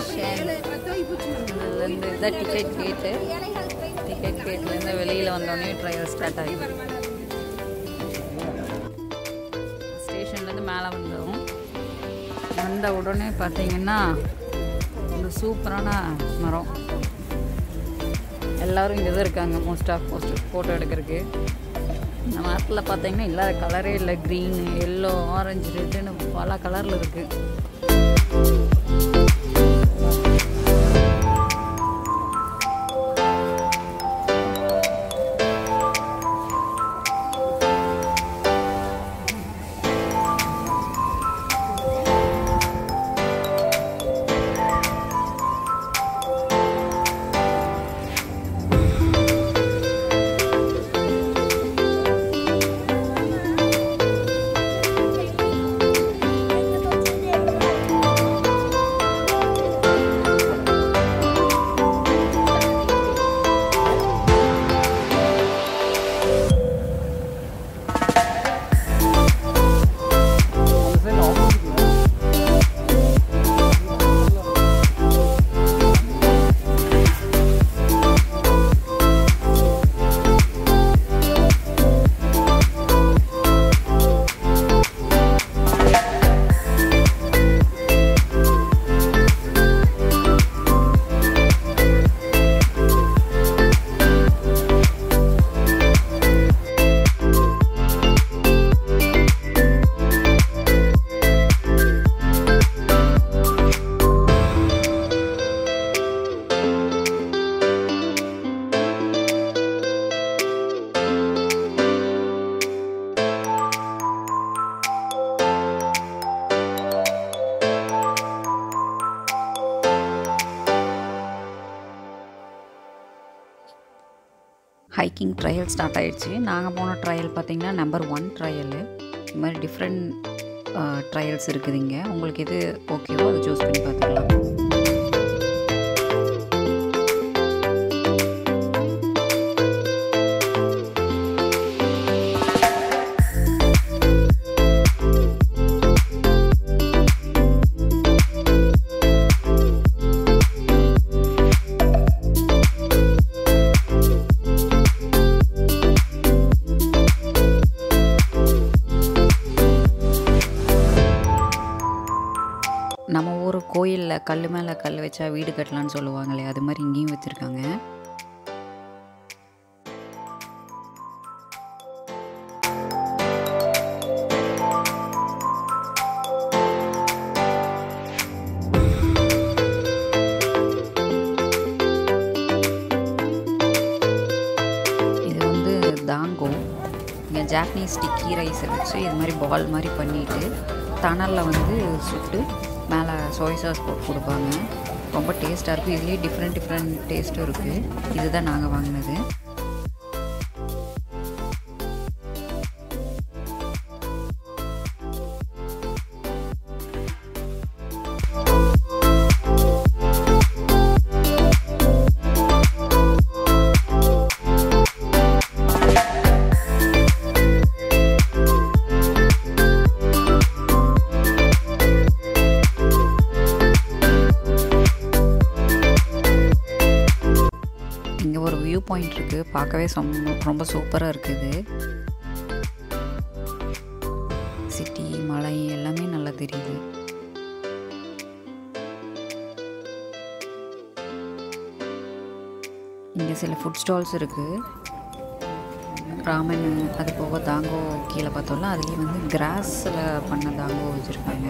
station இதுலேருந்து இதான் ticket கேட்டு டிக்கெட் கேட்லேருந்து வெளியில் வந்தோடனே ட்ரையல் ஸ்டார்ட் ஆகிடுது ஸ்டேஷன்லேருந்து மேலே வந்தோம் வந்த உடனே பார்த்தீங்கன்னா இந்த சூப்பரான மரம் எல்லோரும் இங்கே தான் இருக்காங்க மோஸ்ட் ஆஃப் மோஸ்ட் ஃபோட்டோ எடுக்கிறதுக்கு இந்த மரத்தில் பார்த்தீங்கன்னா இல்லாத கலரே இல்லை க்ரீனு எல்லோ ஆரஞ்சு ரெட்டுன்னு பல கலரில் இருக்குது ஹைக்கிங் ட்ரையல் ஸ்டார்ட் ஆயிடுச்சு நாங்கள் போன ட்ரையல் பார்த்தீங்கன்னா நம்பர் ஒன் ட்ரையலு இது மாதிரி டிஃப்ரெண்ட் ட்ரையல்ஸ் இருக்குது இங்கே உங்களுக்கு எது ஓகேவோ அதை சூஸ் பண்ணி பார்த்துக்கலாம் நம்ம ஊர் கோயிலில் கல் மேலே கல் வச்சா வீடு கட்டலான்னு சொல்லுவாங்களே அது மாதிரி இங்கேயும் வச்சுருக்காங்க இது வந்து தாங்கோ இங்கே ஜாப்பனீஸ் டிக்கி ரைஸை வச்சு இது மாதிரி பால் மாதிரி பண்ணிட்டு தணலில் வந்து சுட்டு மேலே சோய் சாஸ் போட்டு கொடுப்பாங்க ரொம்ப டேஸ்ட்டாக இருக்கும் இதுலேயே டிஃப்ரெண்ட் டிஃப்ரெண்ட் டேஸ்ட்டும் இருக்குது இதுதான் நாங்கள் வாங்கினது இங்கே ஒரு வியூ பாயிண்ட் இருக்குது பார்க்கவே ரொம்ப ரொம்ப சூப்பராக இருக்குது சிட்டி மலை எல்லாமே நல்லா தெரியுது இங்கே சில ஃபுட் ஸ்டால்ஸ் இருக்குது ராமன் அது போக தாங்கோ கீழே பார்த்தோம்ல அதுலேயும் வந்து கிராஸில் பண்ண தாங்கோ வச்சுருக்காங்க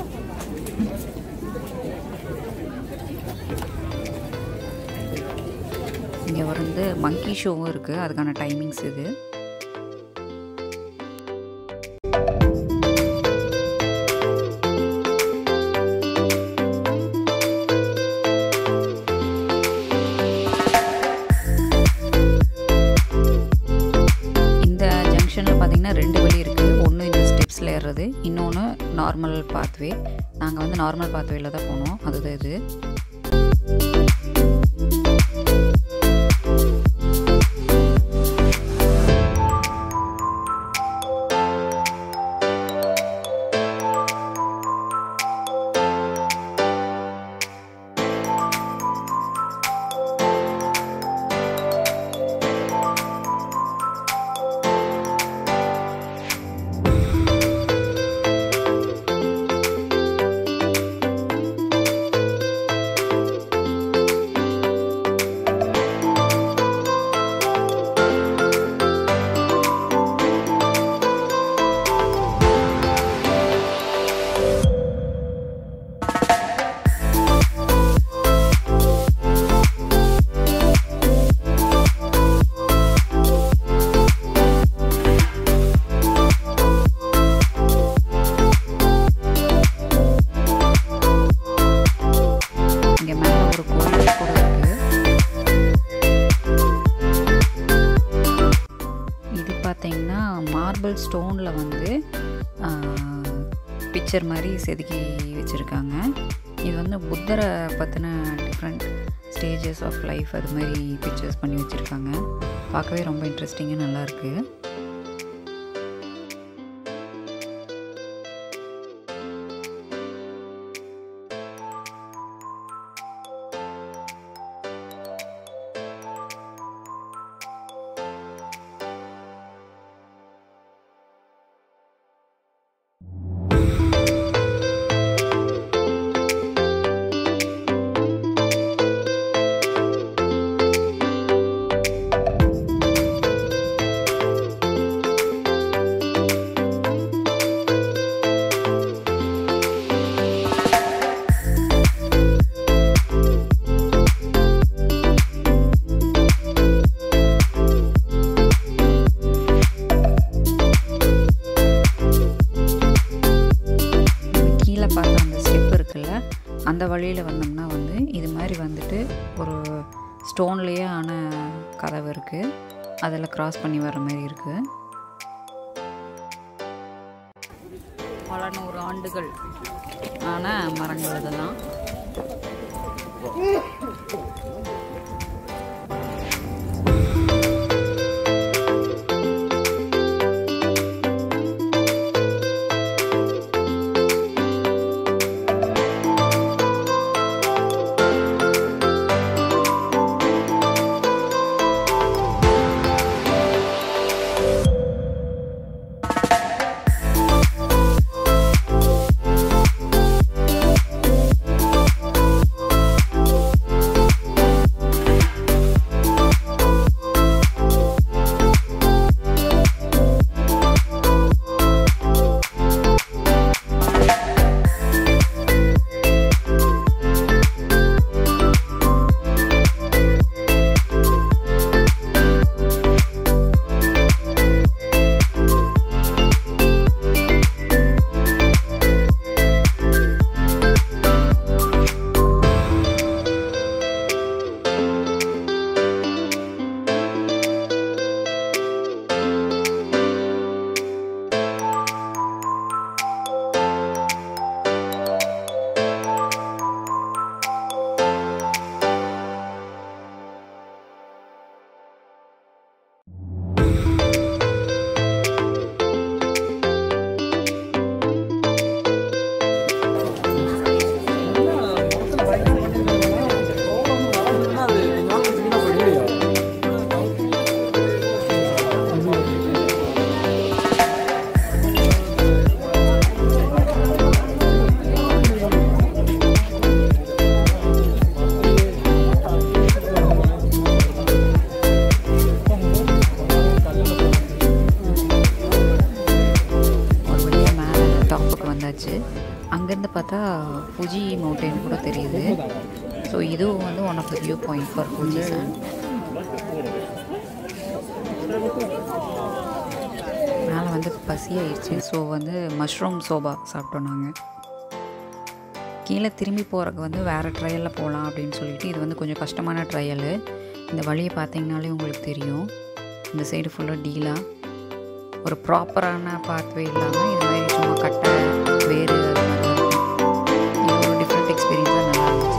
இங்கே வந்து மங்கி ஷோவும் இருக்குது அதுக்கான டைமிங்ஸ் இது இந்த ஜங்ஷனில் பார்த்தீங்கன்னா ரெண்டு வழி இருக்குது ஒன்று இந்த ஸ்டெப்ஸில் ஏறுறது இன்னொன்று நார்மல் பாத்வே நாங்கள் வந்து நார்மல் பாத்வேல தான் போனோம் அதுதான் இது பிக்சர் மாதிரி செதுக்கி வச்சுருக்காங்க இது வந்து புத்தரை பற்றின டிஃப்ரெண்ட் ஸ்டேஜஸ் ஆஃப் லைஃப் அது மாதிரி பிக்சர்ஸ் பண்ணி வச்சுருக்காங்க பார்க்கவே ரொம்ப இன்ட்ரெஸ்டிங்காக நல்லாயிருக்கு கீழே பார்த்த அந்த ஸ்டெப் இருக்குல்ல அந்த வழியில் வந்தோம்னா வந்து இது மாதிரி வந்துட்டு ஒரு ஸ்டோன்லேயே ஆன கதவு இருக்குது அதில் கிராஸ் பண்ணி வர மாதிரி இருக்குது பல நூறு ஆண்டுகள் ஆன மரங்கள் இதெல்லாம் ஒரு வழியாக மேலே டாப்புக்கு வந்தாச்சு அங்கேருந்து பார்த்தா ஃபுஜி மவுண்டைன் கூட தெரியுது ஸோ இதுவும் வந்து one of the view point for Fuji சாண்ட் மேலே வந்து பசியாயிடுச்சு ஸோ வந்து மஷ்ரூம் சோபா சாப்பிட்டோம் நாங்கள் கீழே திரும்பி போகிறக்கு வந்து வேறு ட்ரையலில் போகலாம் அப்படின்னு சொல்லிட்டு இது வந்து கொஞ்சம் கஷ்டமான ட்ரையலு இந்த வழியை பார்த்தீங்கனாலே உங்களுக்கு தெரியும் இந்த சைடு ஃபுல்லாக டீலாக ஒரு ப்ராப்பரான பாத்வே இல்லாமல் இது மாதிரி சும்மா கட்டை வேறு அது மாதிரி தான் இருக்கும் இது ஒரு டிஃப்ரெண்ட் எக்ஸ்பீரியன்ஸாக நல்லா இருந்துச்சு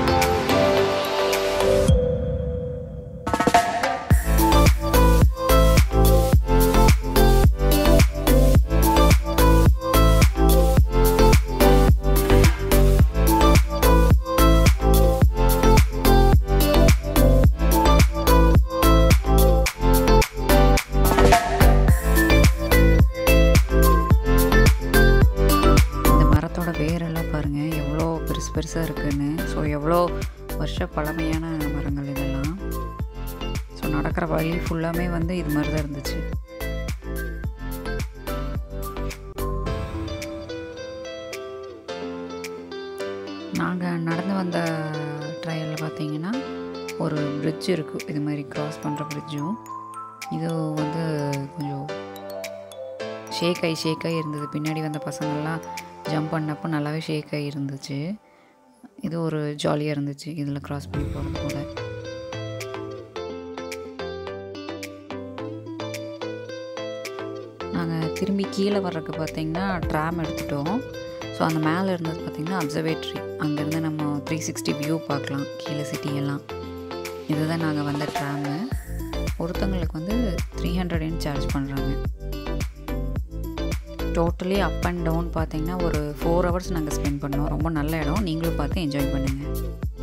இந்த மரத்தோட வேரெல்லாம் பாருங்கள் எவ்வளோ பெருசு பெருசாக இருக்குன்னு ஸோ எவ்வளோ வருஷ பழமையான மரங்கள் இதெல்லாம் ஸோ நடக்கிற வழி ஃபுல்லாமே வந்து இது மாதிரி தான் இருந்துச்சு நாங்கள் நடந்து வந்த ட்ரையலில் பார்த்தீங்கன்னா ஒரு பிரிட்ஜ் இருக்குது இது மாதிரி க்ராஸ் பண்ணுற பிரிட்ஜும் இது வந்து கொஞ்சம் ஷேக் ஆகி ஷேக் ஆகி இருந்தது பின்னாடி வந்த பசங்கள்லாம் ஜம்ப் பண்ணப்போ நல்லாவே ஷேக் ஆகி இருந்துச்சு இது ஒரு ஜாலியாக இருந்துச்சு இதில் க்ராஸ் பண்ணி போகிறது கூட நாங்கள் திரும்பி கீழே வர்றதுக்கு பார்த்தீங்கன்னா ட்ராம் எடுத்துட்டோம் ஸோ அந்த மேலே இருந்தது பார்த்திங்கன்னா அப்சர்வேட்ரி அங்கேருந்து நம்ம த்ரீ சிக்ஸ்டி வியூ பார்க்கலாம் கீழே சிட்டி எல்லாம் இதுதான் நாங்கள் வந்த ட்ராமு ஒருத்தவங்களுக்கு வந்து த்ரீ ஹண்ட்ரட் சார்ஜ் பண்ணுறாங்க டோட்டலி அப் அண்ட் டவுன் பார்த்தீங்கன்னா ஒரு ஃபோர் ஹவர்ஸ் நாங்கள் ஸ்பெண்ட் பண்ணோம் ரொம்ப நல்ல இடம் நீங்களும் பார்த்து என்ஜாய் பண்ணுங்கள்